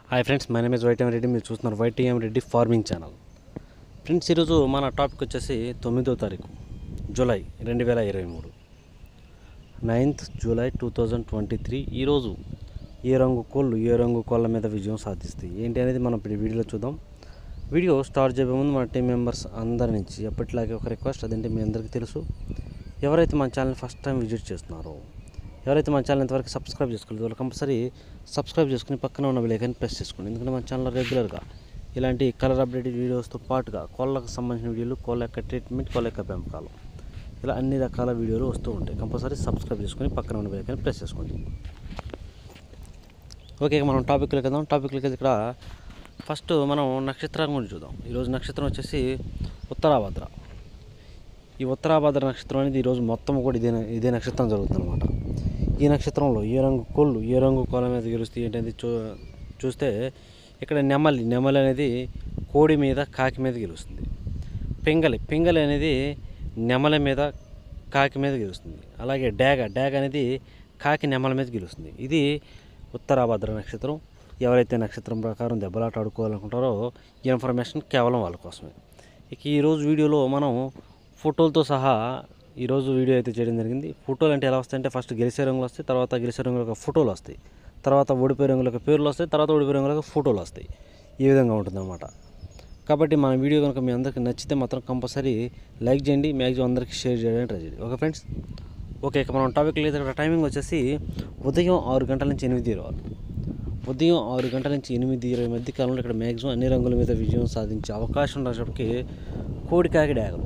hi friends my name is YTM Reddy మీరు చూస్తున్నారు YTM Reddy farming channel friends ఈరోజు మన టాపిక్ వచ్చేసి తొమ్మిదో తారీఖు జూలై రెండు వేల ఇరవై మూడు ninth July two thousand twenty three ఈరోజు ఏ రంగు కోళ్ళు ఏ రంగు కోళ్ళ మీద విజయం సాధిస్తాయి ఏంటి అనేది మనం ఇప్పుడు ఈ వీడియోలో చూద్దాం వీడియో స్టార్ట్ చేయబోయే ముందు మన టీం మెంబర్స్ అందరి నుంచి ఎప్పటిలాగే ఒక రిక్వెస్ట్ అదేంటి మీ అందరికీ తెలుసు ఎవరైతే మన ఛానల్ ఫస్ట్ టైం విజిట్ చేస్తున్నారో ఎవరైతే మన ఛానల్ ఇంతవరకు సబ్స్క్రైబ్ చేసుకోలేదు వాళ్ళు కంపల్సరీ సబ్స్క్రైబ్ చేసుకుని పక్కన ఉన్న బెలైకాన్ని ప్రెస్ చేసుకోండి ఎందుకంటే మన ఛానల్లో రెగ్యులర్గా ఇలాంటి కలర్ అప్డేటెడ్ వీడియోస్తో పాటుగా కోళ్ళకు సంబంధించిన వీడియోలు కోళ్ళ యొక్క ట్రీట్మెంట్ కోళ్ళ యొక్క పెంపకాలు ఇలా అన్ని రకాల వీడియోలు వస్తూ ఉంటాయి కంపల్సరీ సబ్స్క్రైబ్ చేసుకుని పక్కన ఉన్న బెలైకాన్ని ప్రెస్ చేసుకోండి ఓకే ఇక మనం టాపిక్లోకి వెళ్దాం టాపిక్లోకి వెళ్తే ఇక్కడ ఫస్ట్ మనం నక్షత్రం గురించి చూద్దాం ఈరోజు నక్షత్రం వచ్చేసి ఉత్తరాభద్ర ఈ ఉత్తరాభద్ర నక్షత్రం అనేది ఈరోజు మొత్తం కూడా ఇదే ఇదే నక్షత్రం జరుగుతుంది అనమాట ఈ నక్షత్రంలో ఏ రంగు కోళ్ళు ఏ రంగు కోళ్ళ మీద గెలుస్తాయి ఏంటనేది చూ చూస్తే ఇక్కడ నెమలి నెమలి అనేది కోడి మీద కాకి మీద గెలుస్తుంది పింగలి పింగలి అనేది నెమలి మీద కాకి మీద గెలుస్తుంది అలాగే డాగ డాగ అనేది కాకి నెమల మీద గెలుస్తుంది ఇది ఉత్తరాభద్ర నక్షత్రం ఎవరైతే నక్షత్రం ప్రకారం దెబ్బలాట ఆడుకోవాలనుకుంటారో ఈ ఇన్ఫర్మేషన్ కేవలం వాళ్ళ కోసమే ఇక ఈరోజు వీడియోలో మనం ఫోటోలతో సహా ఈరోజు వీడియో అయితే చేయడం జరిగింది ఫోటోలు అంటే ఎలా వస్తాయంటే ఫస్ట్ గెలిచే రంగులు వస్తాయి తర్వాత గెలిచే రంగుల యొక్క ఫోటోలు వస్తాయి తర్వాత ఓడిపోయే రంగుల యొక్క పేర్లు వస్తాయి తర్వాత ఓడిపోయే రంగుల యొక్క ఫోటోలు వస్తాయి ఈ విధంగా ఉంటుందన్నమాట కాబట్టి మన వీడియో కనుక మీ అందరికీ నచ్చితే మాత్రం కంపల్సరీ లైక్ చేయండి మ్యాక్సిమం అందరికీ షేర్ చేయడానికి ట్రై చేయండి ఓకే ఫ్రెండ్స్ ఓకే ఇక మనం టాపిక్ లేదు ఇక్కడ టైమింగ్ వచ్చేసి ఉదయం ఆరు గంటల నుంచి ఎనిమిది ఇరవై ఉదయం ఆరు గంటల నుంచి ఎనిమిది ఇరవై మధ్య కాలంలో ఇక్కడ మ్యాక్సిమం అన్ని రంగుల మీద విజయం సాధించే అవకాశం ఉన్నప్పటికీ కోడికాకి డాగలు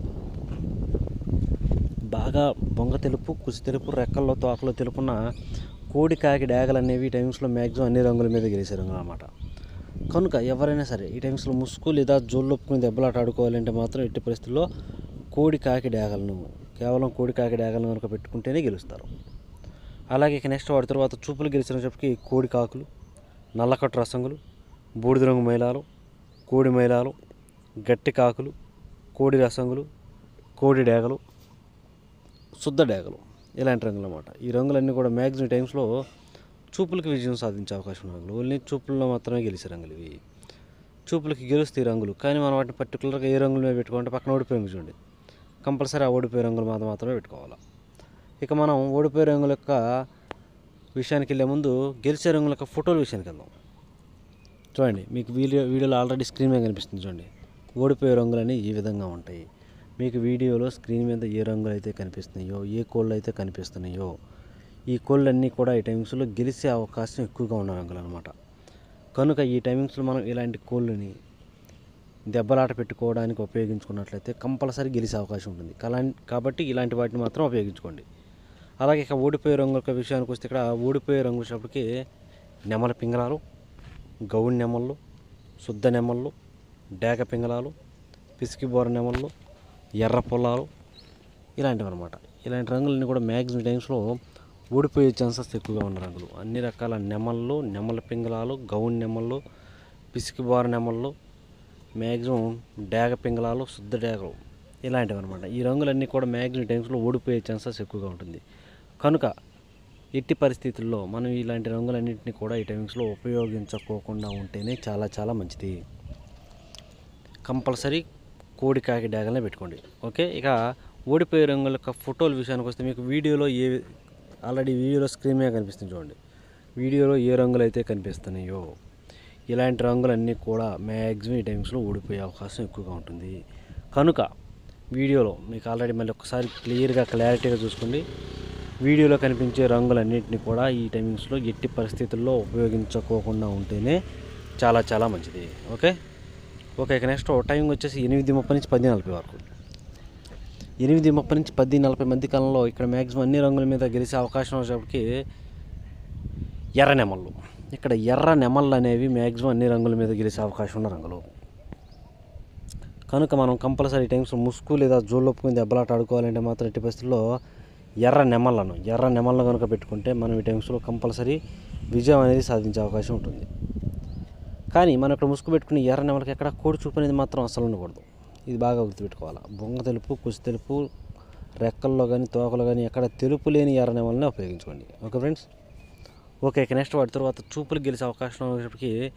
బాగా బొంగ తెలుపు కుసి తెలుపు రెక్కల్లో తోకలో తెలుపున్న కోడి కాకి డాగలు అనేవి ఈ టైమ్స్లో మ్యాక్సిమం అన్ని రంగుల మీద గెలిచే రంగులు అనమాట కనుక ఎవరైనా సరే ఈ టైమ్స్లో ముసుగు లేదా జోళ్ళొప్పుకుని దెబ్బలాట ఆడుకోవాలంటే మాత్రం ఎట్టి పరిస్థితుల్లో కోడి కాకి డాగలను కేవలం కోడి కాకి డాగలను కనుక పెట్టుకుంటేనే గెలుస్తారు అలాగే ఇక నెక్స్ట్ వాడి తర్వాత చూపులు గెలిచిన చెప్పి కోడి కాకులు నల్లకట్టు రసంగులు బూడిద రంగు మైలాలు కోడి మైలాలు గట్టి కాకులు కోడి రసంగులు కోడి డేగలు శుద్ధ డేగలు ఇలాంటి రంగులు అన్నమాట ఈ రంగులన్నీ కూడా మ్యాక్సిమం టైమ్స్లో చూపులకు విజయం సాధించే అవకాశం ఉన్న రంగులు ఓన్లీ చూపుల్లో మాత్రమే గెలిచే రంగులు ఇవి చూపులకి గెలుస్తాయి రంగులు కానీ మనం వాటిని పర్టికులర్గా ఏ రంగుల మీద పెట్టుకోవాలంటే పక్కన ఓడిపోయే రంగు చూడండి కంపల్సరీ ఆ ఓడిపోయే రంగులు మాత్రం మాత్రమే పెట్టుకోవాలి ఇక మనం ఓడిపోయే రంగుల యొక్క విషయానికి వెళ్ళే ముందు గెలిచే రంగుల యొక్క ఫోటోల విషయానికి వెళ్దాం చూడండి మీకు వీడియో వీడియోలో ఆల్రెడీ స్క్రీన్ మీద కనిపిస్తుంది చూడండి ఓడిపోయే రంగులన్నీ ఈ విధంగా ఉంటాయి మీకు వీడియోలో స్క్రీన్ మీద ఏ రంగులు అయితే కనిపిస్తున్నాయో ఏ కోళ్ళు అయితే కనిపిస్తున్నాయో ఈ కోళ్ళన్నీ కూడా ఈ టైమింగ్స్లో గెలిచే అవకాశం ఎక్కువగా ఉన్న రంగులు అనమాట కనుక ఈ టైమింగ్స్లో మనం ఇలాంటి కోళ్ళని దెబ్బలాట పెట్టుకోవడానికి ఉపయోగించుకున్నట్లయితే కంపల్సరీ గెలిచే అవకాశం ఉంటుంది కలా కాబట్టి ఇలాంటి వాటిని మాత్రం ఉపయోగించుకోండి అలాగే ఇక ఓడిపోయే రంగుల యొక్క విషయానికి వస్తే ఇక్కడ ఓడిపోయే రంగు వచ్చేటప్పటికి నెమల పింగళాలు గౌడి నెమళ్ళు శుద్ధ నెమళ్ళు డేగ పింగళాలు పిసికి బోర నెమళ్ళు ఎర్ర పొలాలు ఇలాంటివి అనమాట ఇలాంటి రంగులన్నీ కూడా మ్యాక్సిమం టైమ్స్లో ఓడిపోయే ఛాన్సెస్ ఎక్కువగా ఉన్న రంగులు అన్ని రకాల నెమళ్ళు నెమల పింగళాలు గౌన్ నెమళ్ళు పిసికి బోర నెమళ్ళు మ్యాక్సిమం డేగ పింగళాలు శుద్ధ డేగలు ఇలాంటివి అనమాట ఈ రంగులన్నీ కూడా మ్యాక్సిమం టైమ్స్లో ఓడిపోయే ఛాన్సెస్ ఎక్కువగా ఉంటుంది కనుక ఎట్టి పరిస్థితుల్లో మనం ఇలాంటి రంగులన్నింటినీ కూడా ఈ టైమింగ్స్లో ఉపయోగించుకోకుండా ఉంటేనే చాలా చాలా మంచిది కంపల్సరీ కోడి కాకి డాగలనే పెట్టుకోండి ఓకే ఇక ఓడిపోయే రంగుల యొక్క ఫోటోల విషయానికి వస్తే మీకు వీడియోలో ఏ ఆల్రెడీ వీడియోలో స్క్రీన్ మీద కనిపిస్తుంది చూడండి వీడియోలో ఏ రంగులు అయితే కనిపిస్తున్నాయో ఇలాంటి రంగులన్నీ కూడా మ్యాక్సిమం ఈ టైమ్స్లో ఓడిపోయే అవకాశం ఎక్కువగా ఉంటుంది కనుక వీడియోలో మీకు ఆల్రెడీ మళ్ళీ ఒకసారి క్లియర్గా క్లారిటీగా చూసుకోండి వీడియోలో కనిపించే రంగులన్నింటినీ కూడా ఈ టైమింగ్స్లో ఎట్టి పరిస్థితుల్లో ఉపయోగించుకోకుండా ఉంటేనే చాలా చాలా మంచిది ఓకే ఓకే ఇక నెక్స్ట్ టైం వచ్చేసి ఎనిమిది ముప్పై నుంచి పది నలభై వరకు ఎనిమిది ముప్పై నుంచి పది నలభై మధ్య కాలంలో ఇక్కడ మ్యాక్సిమం అన్ని రంగుల మీద గెలిచే అవకాశం వచ్చేప్పటికి ఎర్ర నెమళ్ళు ఇక్కడ ఎర్ర నెమళ్ళు అనేవి మ్యాక్సిమం అన్ని రంగుల మీద గెలిచే అవకాశం ఉన్న రంగులు కనుక మనం కంపల్సరీ టైమ్స్ ముసుగు లేదా జోళ్ళొప్పుకుని దెబ్బలాట ఆడుకోవాలంటే మాత్రం ఎట్టి పరిస్థితుల్లో ఎర్ర నెమళ్ళను ఎర్ర నెమళ్ళను కనుక పెట్టుకుంటే మనం ఈ టైమ్స్లో కంపల్సరీ విజయం అనేది సాధించే అవకాశం ఉంటుంది కానీ మనం ఇక్కడ ముసుగు పెట్టుకుని ఎర్ర నెమలకి ఎక్కడ కోడి చూపు అనేది మాత్రం అసలు ఉండకూడదు ఇది బాగా గుర్తుపెట్టుకోవాలి బొంగ తెలుపు కుసి తెలుపు రెక్కల్లో కానీ తోకలో కానీ ఎక్కడ తెలుపు లేని ఎర్ర నెమలనే ఉపయోగించుకోండి ఓకే ఫ్రెండ్స్ ఓకే ఇక నెక్స్ట్ వాటి తర్వాత చూపులు గెలిచే అవకాశం ఉన్నప్పటికీ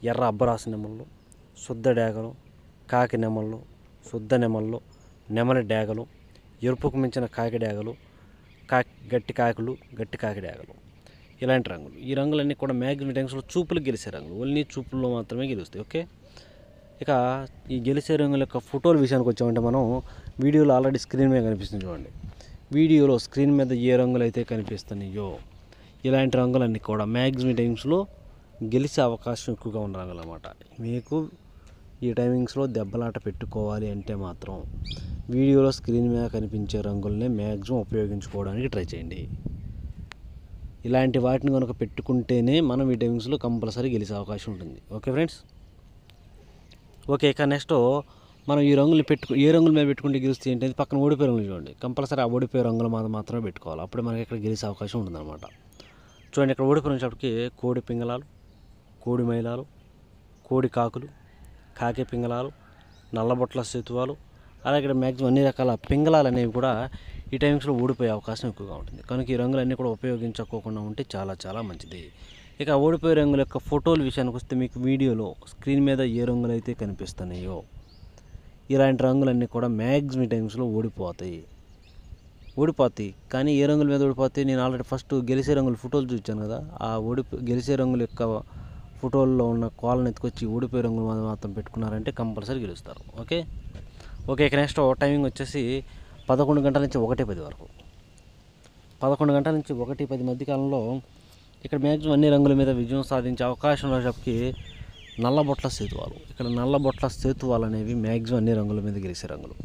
ఎర్ర అబ్బరాసు నెమళ్ళు శుద్ధ డేగలు కాకి నెమళ్ళు శుద్ధ నెమళ్ళు నెమలి డేగలు ఎరుపుకు మించిన కాకి డేగలు కాకి గట్టి కాకులు గట్టి కాకి డేగలు ఇలాంటి రంగులు ఈ రంగులన్నీ కూడా మ్యాక్సిమం టైమ్స్లో చూపులకు గెలిచే రంగులు ఓన్లీ చూపుల్లో మాత్రమే గెలుస్తాయి ఓకే ఇక ఈ గెలిచే రంగుల యొక్క ఫోటోల విషయానికి వచ్చామంటే మనం వీడియోలో ఆల్రెడీ స్క్రీన్ మీద కనిపిస్తుంది చూడండి వీడియోలో స్క్రీన్ మీద ఏ రంగులు అయితే కనిపిస్తున్నాయో ఇలాంటి రంగులన్నీ కూడా మ్యాక్సిమం టైమ్స్లో గెలిచే అవకాశం ఎక్కువగా ఉన్న రంగులు అన్నమాట మీకు ఈ టైమింగ్స్లో దెబ్బలాట పెట్టుకోవాలి అంటే మాత్రం వీడియోలో స్క్రీన్ మీద కనిపించే రంగులనే మ్యాక్సిమం ఉపయోగించుకోవడానికి ట్రై చేయండి ఇలాంటి వాటిని కనుక పెట్టుకుంటేనే మనం ఈ టైమింగ్స్లో కంపల్సరీ గెలిచే అవకాశం ఉంటుంది ఓకే ఫ్రెండ్స్ ఓకే ఇక నెక్స్ట్ మనం ఈ రంగులు పెట్టుకు ఏ రంగుల మీద పెట్టుకుంటే గెలిస్తే ఏంటంటే పక్కన ఓడిపోయే రంగులు చూడండి కంపల్సరీ ఆ ఓడిపోయే రంగుల మీద మాత్రమే పెట్టుకోవాలి అప్పుడే మనకి ఇక్కడ గెలిచే అవకాశం ఉంటుందన్నమాట చూడండి ఇక్కడ ఓడిపోయినప్పటికి కోడి పింగళాలు కోడి మైలాలు కోడి కాకులు కాకి పింగళాలు నల్లబొట్ల సేతువాలు అలాగే ఇక్కడ మ్యాక్సిమం అన్ని రకాల పింగళాలు అనేవి కూడా ఈ టైమ్స్లో ఓడిపోయే అవకాశం ఎక్కువగా ఉంటుంది కనుక ఈ రంగులన్నీ కూడా ఉపయోగించుకోకుండా ఉంటే చాలా చాలా మంచిది ఇక ఓడిపోయే రంగుల యొక్క ఫోటోల విషయానికి వస్తే మీకు వీడియోలో స్క్రీన్ మీద ఏ రంగులు అయితే కనిపిస్తున్నాయో ఇలాంటి రంగులన్నీ కూడా మ్యాక్సిమం టైమ్స్లో ఓడిపోతాయి ఓడిపోతాయి కానీ ఏ రంగుల మీద ఓడిపోతాయి నేను ఆల్రెడీ ఫస్ట్ గెలిచే రంగుల ఫోటోలు చూపించాను కదా ఆ ఓడిపో గెలిచే రంగుల యొక్క ఫోటోల్లో ఉన్న కోళ్ళని ఎత్తుకొచ్చి ఓడిపోయే రంగులు మీద మాత్రం పెట్టుకున్నారంటే కంపల్సరీ గెలుస్తారు ఓకే ఓకే ఇక నెక్స్ట్ టైమింగ్ వచ్చేసి పదకొండు గంటల నుంచి ఒకటి పది వరకు పదకొండు గంటల నుంచి ఒకటి పది మధ్య కాలంలో ఇక్కడ మ్యాక్సిమం అన్ని రంగుల మీద విజయం సాధించే అవకాశం ఉన్నప్పటికీ నల్లబొట్ల సేతువాలు ఇక్కడ నల్లబొట్ల సేతువాలు అనేవి మ్యాక్సిమం అన్ని రంగుల మీద గెలిచే రంగులు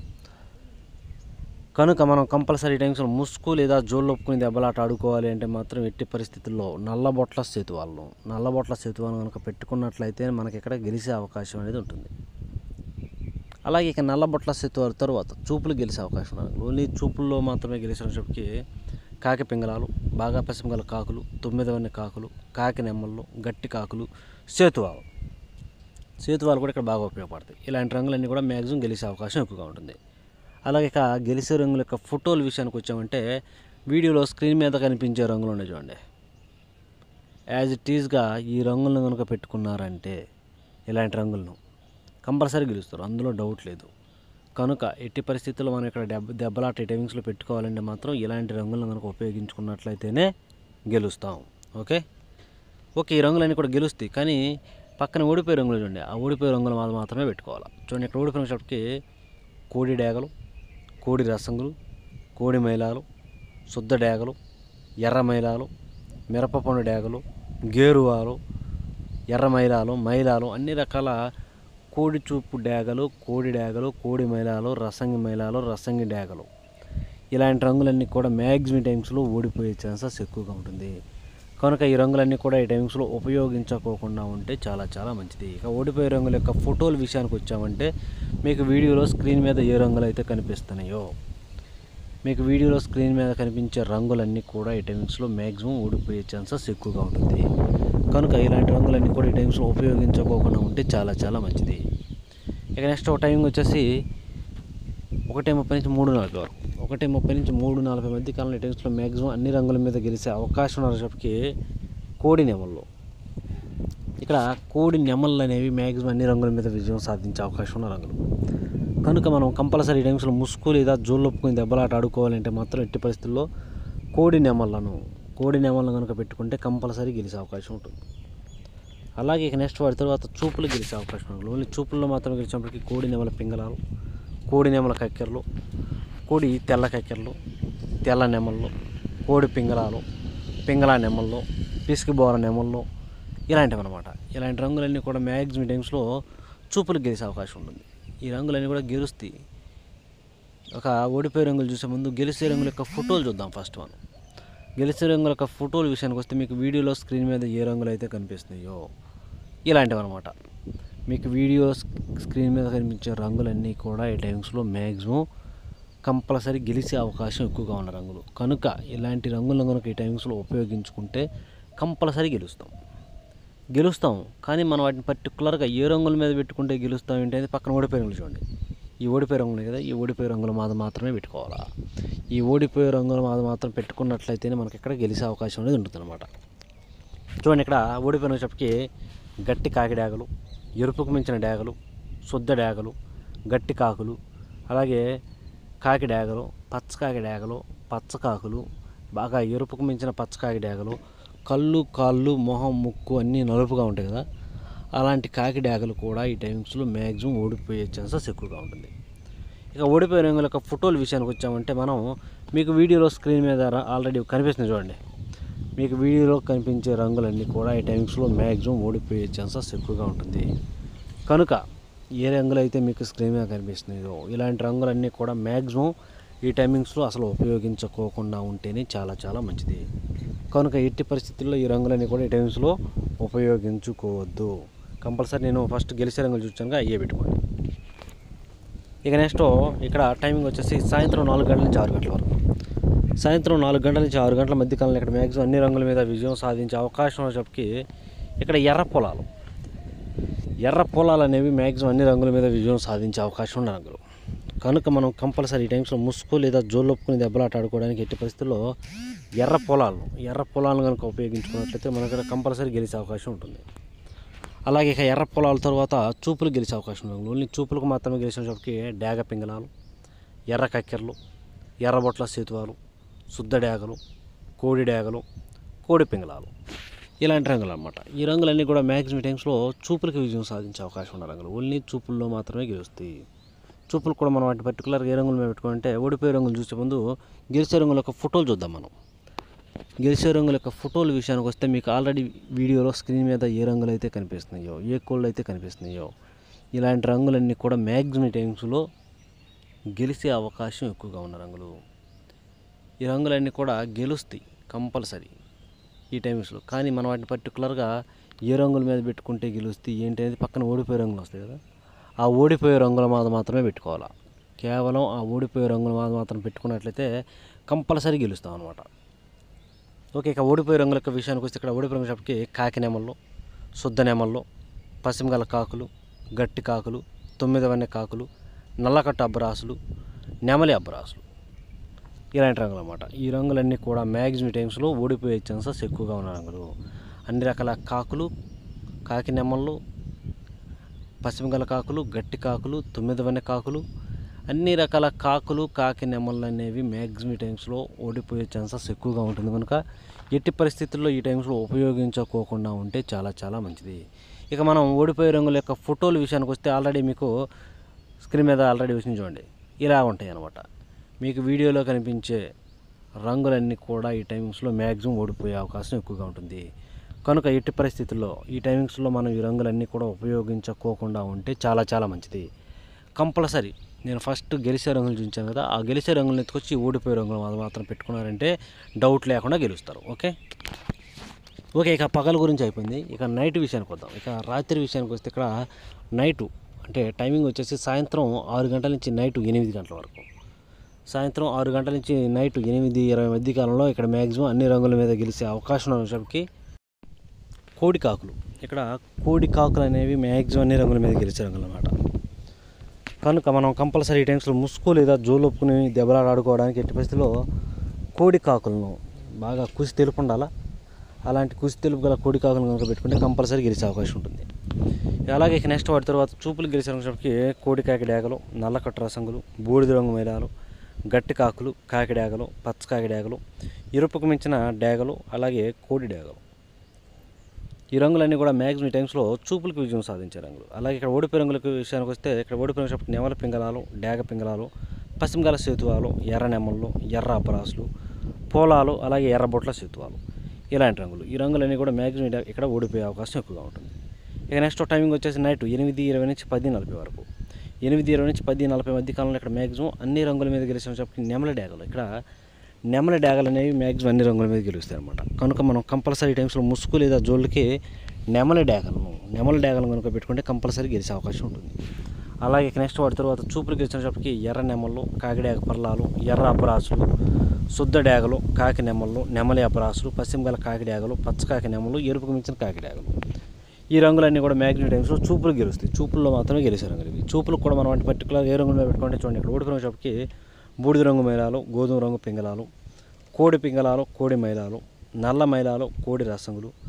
కనుక మనం కంపల్సరీ టైమ్స్లో ముసుగు లేదా జోళ్ళు ఒప్పుకుని దెబ్బలాట ఆడుకోవాలి అంటే మాత్రం ఎట్టి పరిస్థితుల్లో నల్లబొట్ల సేతువాలను నల్లబొట్ల సేతువాలను కనుక పెట్టుకున్నట్లయితే మనకి ఇక్కడ గెలిచే అవకాశం అనేది ఉంటుంది అలాగే ఇక నల్లబొట్ల సేతువాల తర్వాత చూపులు గెలిచే అవకాశం ఉంది ఓన్లీ చూపుల్లో మాత్రమే గెలిచినప్పటికీ కాకి పింగళాలు బాగా పసిమిగల కాకులు తొమ్మిదవన్ని కాకులు కాకి నెమ్మళ్ళు గట్టి కాకులు సేతువాలు సేతువాలు కూడా ఇక్కడ బాగా ఉపయోగపడతాయి ఇలాంటి రంగులన్నీ కూడా మ్యాక్సిమం గెలిచే అవకాశం ఎక్కువగా ఉంటుంది అలాగే ఇక గెలిచే రంగుల యొక్క ఫోటోల విషయానికి వచ్చామంటే వీడియోలో స్క్రీన్ మీద కనిపించే రంగులు ఉన్నాయి చూడండి యాజ్ ఇట్ ఈజ్గా ఈ రంగులను కనుక పెట్టుకున్నారంటే ఇలాంటి రంగులను కంపల్సరీ గెలుస్తారు అందులో డౌట్ లేదు కనుక ఎట్టి పరిస్థితుల్లో మనం ఇక్కడ దెబ్బ దెబ్బలాట టైమింగ్స్లో పెట్టుకోవాలంటే మాత్రం ఇలాంటి రంగులను కనుక ఉపయోగించుకున్నట్లయితేనే గెలుస్తాం ఓకే ఓకే ఈ రంగులన్నీ కూడా గెలుస్తాయి కానీ పక్కన ఓడిపోయే రంగులు చూడండి ఆ ఓడిపోయే రంగులు మాత్రం మాత్రమే పెట్టుకోవాలి చూడండి ఇక్కడ ఓడిపోయినప్పటికి కోడి డేగలు కోడి రసంగులు కోడి మైలాలు శుద్ధ డేగలు ఎర్ర మైలాలు మిరపపండు డేగలు గేరువాలు ఎర్ర మైలాలు మైలాలు అన్ని రకాల కోడి చూపు డేగలు కోడి డేగలు కోడి మైలాలు రసంగి మైలాలు రసంగి డేగలు ఇలాంటి రంగులన్నీ కూడా మ్యాక్సిమం టైమ్స్లో ఓడిపోయే ఛాన్సెస్ ఎక్కువగా ఉంటుంది కనుక ఈ రంగులన్నీ కూడా ఈ టైమ్స్లో ఉపయోగించుకోకుండా ఉంటే చాలా చాలా మంచిది ఇక ఓడిపోయే రంగుల యొక్క ఫోటోల విషయానికి వచ్చామంటే మీకు వీడియోలో స్క్రీన్ మీద ఏ రంగులు అయితే కనిపిస్తున్నాయో మీకు వీడియోలో స్క్రీన్ మీద కనిపించే రంగులన్నీ కూడా ఈ టైమ్స్లో మ్యాక్సిమం ఓడిపోయే ఛాన్సెస్ ఎక్కువగా ఉంటుంది కనుక ఇలాంటి రంగులన్నీ కూడా ఈ టైమ్స్లో ఉపయోగించుకోకుండా ఉంటే చాలా చాలా మంచిది ఇక నెక్స్ట్ ఒక టైం వచ్చేసి ఒకటి ముప్పై నుంచి మూడు నలభై వరకు ఒకటి ముప్పై నుంచి మూడు నలభై మధ్య కాలంలో ఈ టైమ్స్లో మ్యాక్సిమం అన్ని రంగుల మీద గెలిచే అవకాశం ఉన్నప్పటికీ కోడి నెమళ్ళు ఇక్కడ కోడి నెమళ్ళు అనేవి మ్యాక్సిమం అన్ని రంగుల మీద విజయం సాధించే అవకాశం ఉన్న రంగులు కనుక మనం కంపల్సరీ టైమ్స్లో ముసుగు లేదా జోళ్ళొప్పుకుని దెబ్బలాట ఆడుకోవాలంటే మాత్రం ఎట్టి పరిస్థితుల్లో కోడి నెమళ్ళను కోడి నెమళ్ళను కనుక పెట్టుకుంటే కంపల్సరీ గెలిచే అవకాశం ఉంటుంది అలాగే ఇక నెక్స్ట్ వాడి తర్వాత చూపులు గెలిచే అవకాశం ఉంటుంది ఓన్లీ చూపుల్లో మాత్రం గెలిచినప్పటికీ కోడి నెమల పింగళాలు కోడి నెమల కక్కెరలు కోడి తెల్ల కక్కెరలు తెల్ల నెమళ్ళు కోడి పింగళాలు పింగళా నెమళ్ళు పిసికిబోర నెమళ్ళు ఇలాంటివి అనమాట ఇలాంటి రంగులన్నీ కూడా మ్యాక్సిమం టైమ్స్లో చూపులు గెలిచే అవకాశం ఉంటుంది ఈ రంగులన్నీ కూడా గెలుస్తాయి ఒక ఓడిపోయే రంగులు చూసే ముందు గెలిచే రంగుల యొక్క ఫోటోలు చూద్దాం ఫస్ట్ మనం గెలిచే రంగుల యొక్క ఫోటోల విషయానికి వస్తే మీకు వీడియోలో స్క్రీన్ మీద ఏ రంగులు అయితే కనిపిస్తున్నాయో ఇలాంటివి అనమాట మీకు వీడియో స్క్రీన్ మీద కనిపించే రంగులన్నీ కూడా ఈ టైమ్స్లో మ్యాక్సిమం కంపల్సరీ గెలిచే అవకాశం ఎక్కువగా ఉన్న రంగులు కనుక ఇలాంటి రంగులను కనుక ఈ టైమ్స్లో ఉపయోగించుకుంటే కంపల్సరీ గెలుస్తాం గెలుస్తాం కానీ మనం వాటిని పర్టికులర్గా ఏ రంగుల మీద పెట్టుకుంటే గెలుస్తాం ఏంటంటే పక్కన ఓడిపోయే రంగులు చూడండి ఈ ఓడిపోయే రంగులు కదా ఈ ఓడిపోయే రంగుల మాద మాత్రమే పెట్టుకోవాలా ఈ ఓడిపోయే రంగుల మాద మాత్రం పెట్టుకున్నట్లయితేనే మనకి ఇక్కడ గెలిచే అవకాశం అనేది ఉంటుంది అనమాట చూడండి ఇక్కడ ఓడిపోయిన చెప్పకి గట్టి కాకి డేగలు ఎరుపుకు మించిన డేగలు శుద్ధ డేగలు గట్టి కాకులు అలాగే కాకి డేగలు పచ్చకాకి డేగలు పచ్చకాకులు బాగా ఎరుపుకు మించిన పచ్చకాకి డేగలు కళ్ళు కాళ్ళు మొహం ముక్కు అన్నీ నలుపుగా ఉంటాయి కదా అలాంటి కాకి డేగలు కూడా ఈ టైమ్స్లో మ్యాక్సిమం ఓడిపోయే ఛాన్సెస్ ఎక్కువగా ఉంటుంది ఇక ఓడిపోయే రంగుల యొక్క ఫోటోల విషయానికి వచ్చామంటే మనం మీకు వీడియోలో స్క్రీన్ మీద రా- ఆల్రెడీ కనిపిస్తుంది చూడండి మీకు వీడియోలో కనిపించే రంగులన్నీ కూడా ఈ టైమ్స్లో మ్యాక్సిమం ఓడిపోయే ఛాన్సెస్ ఎక్కువగా ఉంటుంది కనుక ఏ రంగులు అయితే మీకు స్క్రీన్ మీద కనిపిస్తున్నాయో ఇలాంటి రంగులన్నీ కూడా మ్యాక్సిమం ఈ టైమింగ్స్లో అసలు ఉపయోగించుకోకుండా ఉంటేనే చాలా చాలా మంచిది కనుక ఎట్టి పరిస్థితుల్లో ఈ రంగులన్నీ కూడా ఈ టైమ్స్లో ఉపయోగించుకోవద్దు కంపల్సరీ నేను ఫస్ట్ గెలిచే రంగులు చూసానుగా అయ్యే పెట్టుకోండి ఇక నెక్స్ట్ ఇక్కడ టైమింగ్ వచ్చేసి సాయంత్రం నాలుగు గంటల నుంచి ఆరు గంటల వరకు సాయంత్రం నాలుగు గంటల నుంచి ఆరు గంటల మధ్య కాలంలో ఇక్కడ మ్యాక్సిమం అన్ని రంగుల మీద విజయం సాధించే అవకాశం ఉన్నప్పటికీ ఇక్కడ ఎర్ర పొలాలు ఎర్ర పొలాలు అనేవి మ్యాక్సిమం అన్ని రంగుల మీద విజయం సాధించే అవకాశం ఉన్న రంగులు కనుక మనం కంపల్సరీ ఈ టైమ్స్లో ముసుగు లేదా జోలొప్పుకుని దెబ్బలాట ఆడుకోవడానికి ఎట్టి పరిస్థితుల్లో ఎర్ర పొలాలను ఎర్ర పొలాలను కనుక ఉపయోగించుకున్నట్లయితే మనకి కంపల్సరీ గెలిచే అవకాశం ఉంటుంది అలాగే ఇక ఎర్ర పొలాల తర్వాత చూపులు గెలిచే అవకాశం ఉంది ఓన్లీ చూపులకు మాత్రమే గెలిచినప్పటికీ డాగ పింగళాలు ఎర్ర కక్కెరలు ఎర్రబొట్ల సేతువాలు శుద్ధ డాగలు కోడి డాగలు కోడి పింగళాలు ఇలాంటి రంగులు అనమాట ఈ రంగులన్నీ కూడా మ్యాక్సిమం టైమ్స్లో చూపులకి విజయం సాధించే అవకాశం ఉన్న రంగులు ఓన్లీ చూపుల్లో మాత్రమే గెలుస్తాయి చూపులు కూడా మనం వాటి పర్టికులర్గా ఏ రంగులు మీద పెట్టుకుంటే ఓడిపోయే రంగులు చూసే ముందు గెలిచే రంగుల యొక్క ఫోటోలు చూద్దాం మనం గెలిచే రంగుల యొక్క ఫోటోల విషయానికి వస్తే మీకు ఆల్రెడీ వీడియోలో స్క్రీన్ మీద ఏ రంగులు అయితే కనిపిస్తున్నాయో ఏ కోళ్ళు అయితే కనిపిస్తున్నాయో ఇలాంటి రంగులన్నీ కూడా మ్యాక్సిమం టైమ్స్లో గెలిచే అవకాశం ఎక్కువగా ఉన్న రంగులు ఈ రంగులన్నీ కూడా గెలుస్తాయి కంపల్సరీ ఈ టైమ్స్లో కానీ మనం వాటిని పర్టికులర్గా ఏ రంగుల మీద పెట్టుకుంటే గెలుస్తాయి ఏంటి అనేది పక్కన ఓడిపోయే రంగులు వస్తాయి కదా ఆ ఓడిపోయే రంగుల మీద మాత్రమే పెట్టుకోవాలా కేవలం ఆ ఓడిపోయే రంగుల మీద మాత్రం పెట్టుకున్నట్లయితే కంపల్సరీ గెలుస్తాం అనమాట ఓకే ఇక ఓడిపోయే రంగుల యొక్క విషయానికి వస్తే ఇక్కడ ఓడిపోయే రంగులకి కాకి నెమల్లో శుద్ధ నెమల్లో పశ్చిమగల కాకులు గట్టి కాకులు తొమ్మిదవన్నె కాకులు నల్లకట్ట అబ్బరాసులు నెమలి అబ్బరాసులు ఇలాంటి రంగులు అనమాట ఈ రంగులన్నీ కూడా మ్యాక్సిమం టైమ్స్లో ఓడిపోయే ఛాన్సెస్ ఎక్కువగా ఉన్న రంగులు అన్ని రకాల కాకులు కాకి నెమళ్ళు పశ్చిమగల కాకులు గట్టి కాకులు తొమ్మిదవన్నె కాకులు అన్ని రకాల కాకులు కాకి నెమళ్ళు అనేవి మ్యాక్సిమం టైమ్స్లో ఓడిపోయే ఛాన్సెస్ ఎక్కువగా ఉంటుంది కనుక ఎట్టి పరిస్థితుల్లో ఈ టైమ్స్లో ఉపయోగించుకోకుండా ఉంటే చాలా చాలా మంచిది ఇక మనం ఓడిపోయే రంగుల యొక్క ఫోటోల విషయానికి వస్తే ఆల్రెడీ మీకు స్క్రీన్ మీద ఆల్రెడీ వచ్చింది చూడండి ఇలా ఉంటాయి అన్నమాట మీకు వీడియోలో కనిపించే రంగులన్నీ కూడా ఈ టైమింగ్స్లో మ్యాక్సిమం ఓడిపోయే అవకాశం ఎక్కువగా ఉంటుంది కనుక ఎట్టి పరిస్థితుల్లో ఈ టైమింగ్స్లో మనం ఈ రంగులన్నీ కూడా ఉపయోగించుకోకుండా ఉంటే చాలా చాలా మంచిది కంపల్సరీ నేను ఫస్ట్ గెలిచే రంగులు చూపించాను కదా ఆ గెలిచే రంగులను ఎత్తుకొచ్చి ఓడిపోయే రంగులు మాత్రం మాత్రం పెట్టుకున్నారంటే డౌట్ లేకుండా గెలుస్తారు ఓకే ఓకే ఇక పగల గురించి అయిపోయింది ఇక నైట్ విషయానికి వద్దాం ఇక రాత్రి విషయానికి వస్తే ఇక్కడ నైటు అంటే టైమింగ్ వచ్చేసి సాయంత్రం ఆరు గంటల నుంచి నైట్ ఎనిమిది గంటల వరకు సాయంత్రం ఆరు గంటల నుంచి నైట్ ఎనిమిది ఇరవై మధ్య కాలంలో ఇక్కడ మ్యాక్సిమం అన్ని రంగుల మీద గెలిచే అవకాశం ఉన్నప్పటికీ కోడి కాకులు ఇక్కడ కోడి కాకులు అనేవి మ్యాక్సిమం అన్ని రంగుల మీద గెలిచే రంగులు అన్నమాట కనుక మనం కంపల్సరీ ఈ టైమ్స్లో ముసుగు లేదా జోలొప్పుకుని దెబ్బలాట ఆడుకోవడానికి ఎట్టి పరిస్థితిలో కోడి కాకులను బాగా కుసి తెలుపు ఉండాలా అలాంటి కుసి తెలుపు గల కోడి కాకులను కనుక పెట్టుకుంటే కంపల్సరీ గెలిచే అవకాశం ఉంటుంది అలాగే ఇక నెక్స్ట్ వాటి తర్వాత చూపులు గెలిచేటప్పటికి కోడి కాకి డేగలు నల్లకట్ట రసంగులు బూడిద రంగు మైలాలు గట్టి కాకులు కాకి డేగలు పచ్చ కాకి డేగలు ఎరుపుకు మించిన డేగలు అలాగే కోడి డేగలు ఈ రంగులన్నీ కూడా మ్యాక్సిమం టైమ్స్లో చూపులకు విజయం సాధించే రంగులు అలాగే ఇక్కడ ఓడిపోయే రంగులకు విషయానికి వస్తే ఇక్కడ ఓడిపోయిన నెమల పింగళాలు డేగ పింగళాలు పశ్చిమగల సేతువాలు ఎర్ర నెమళ్ళు ఎర్ర అపరాసులు పోలాలు అలాగే ఎర్రబొట్ల సేతువాలు ఇలాంటి రంగులు ఈ రంగులన్నీ కూడా మ్యాక్సిమం ఇక్కడ ఓడిపోయే అవకాశం ఎక్కువగా ఉంటుంది ఇక నెక్స్ట్ టైమింగ్ వచ్చేసి నైట్ ఎనిమిది ఇరవై నుంచి పది నలభై వరకు ఎనిమిది ఇరవై నుంచి పది నలభై మధ్య కాలంలో ఇక్కడ మ్యాక్సిమం అన్ని రంగుల మీద గెలిచిన చెప్పి నెమల డ్యాగలు ఇక్కడ నెమల డ్యాగలు అనేవి మ్యాక్సిమం అన్ని రంగుల మీద గెలుస్తాయి అనమాట కనుక మనం కంపల్సరీ టైమ్స్లో ముసుగు లేదా జోళ్ళకి నెమల డ్యాగలను నెమల డ్యాగలను కనుక పెట్టుకుంటే కంపల్సరీ గెలిచే అవకాశం ఉంటుంది అలాగే ఇక నెక్స్ట్ వాటి తర్వాత చూపులు గెలిచినప్పటికి ఎర్ర నెమళ్ళు కాకిడాగ పర్లాలు ఎర్ర అపరాసులు శుద్ధ డ్యాగలు కాకి నెమళ్ళు నెమలి అపరాసులు పశ్చిమ గల కాకి డ్యాగలు పచ్చకాకి నెమలు ఎరుపుకు మించిన కాకి డ్యాగలు ఈ రంగులన్నీ కూడా మ్యాగ్నెట్ టైమ్స్లో చూపులు గెలుస్తాయి చూపుల్లో మాత్రమే గెలిచే రంగులు ఇవి చూపులు కూడా మనం అంటే పర్టికులర్ ఏ రంగులో పెట్టుకుంటే చూడండి ఇక్కడ ఓడిపోయినప్పటికి బూడిద రంగు మైలాలు గోధుమ రంగు పింగళాలు కోడి పింగళాలు కోడి మైలాలు నల్ల మైలాలు కోడి రసంగులు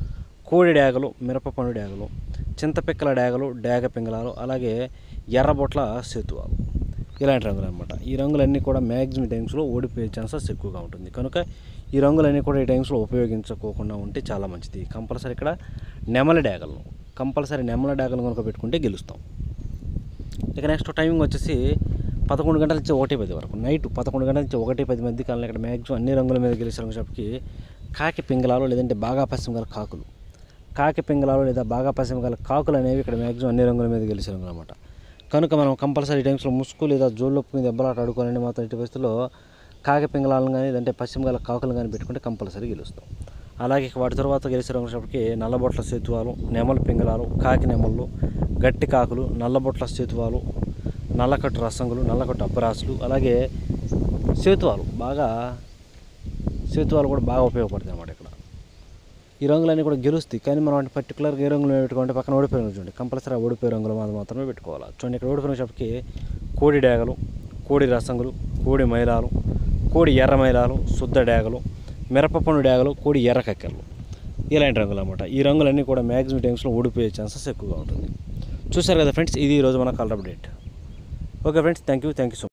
కోడి డేగలు మిరపపండు డేగలు చింతపిక్కల డేగలు డేగ పింగళాలు అలాగే ఎర్రబొట్ల సేతువాలు ఇలాంటి రంగులు అనమాట ఈ రంగులన్నీ కూడా మ్యాక్సిమం టైమ్స్లో ఓడిపోయే ఛాన్సెస్ ఎక్కువగా ఉంటుంది కనుక ఈ రంగులన్నీ కూడా ఈ టైమ్స్లో ఉపయోగించుకోకుండా ఉంటే చాలా మంచిది కంపల్సరీ ఇక్కడ నెమలి డేగలను కంపల్సరీ నెమలి డేగలు కనుక పెట్టుకుంటే గెలుస్తాం ఇక నెక్స్ట్ టైమింగ్ వచ్చేసి పదకొండు గంటల నుంచి ఒకటి పది వరకు నైట్ పదకొండు గంటల నుంచి ఒకటి పది మధ్య కాలంలో ఇక్కడ మ్యాక్సిమం అన్ని రంగుల మీద గెలిచే రంగుషాప్కి కాకి పింగళాలు లేదంటే బాగా పశ్చిమ గల కాకులు కాకి పింగళాలు లేదా బాగా పశ్చిమ గల కాకులు అనేవి ఇక్కడ మ్యాక్సిమం అన్ని రంగుల మీద గెలిచే రంగులు అనమాట కనుక మనం కంపల్సరీ టైమ్స్లో ముసుగు లేదా జోళ్ళొప్పు మీద దెబ్బలాట ఆడుకోవాలని మాత్రం ఇటు పరిస్థితుల్లో కాకి పింగళాలను కానీ లేదంటే పశ్చిమ గల కాకులు కానీ పెట్టుకుంటే కంపల్సరీ గెలుస్తాం అలాగే ఇక వాటి తర్వాత గెలిచే రంగుషాప్కి నల్లబొట్ల సేతువాలు నెమల పింగళాలు కాకి నెమళ్ళు గట్టి కాకులు నల్లబొట్ల సేతువాలు నల్లకట్టు రసంగులు నల్లకట్టు అబ్బరాసులు అలాగే సేతువాలు బాగా సేతువాలు కూడా బాగా ఉపయోగపడతాయి అన్నమాట ఇక్కడ ఈ రంగులన్నీ కూడా గెలుస్తాయి కానీ మనం అంటే పర్టికులర్గా ఏ రంగులు పెట్టుకుంటే పక్కన ఓడిపోయిన రంగులు చూడండి కంపల్సరీ ఆ ఓడిపోయే రంగులు మాత్రం మాత్రమే పెట్టుకోవాలి చూడండి ఇక్కడ ఓడిపోయిన షాప్కి కోడి డేగలు కోడి రసంగులు కోడి మైలాలు కోడి ఎర్ర మైలాలు శుద్ధ డేగలు మిరపపండు డేగలు కోడి ఎర్ర కక్కెరలు ఇలాంటి రంగులు అనమాట ఈ రంగులన్నీ కూడా మ్యాక్సిమం టైమ్స్లో ఓడిపోయే ఛాన్సెస్ ఎక్కువగా ఉంటుంది చూసారు కదా ఫ్రెండ్స్ ఇది ఈరోజు మన colour update okay friends thank you thank you so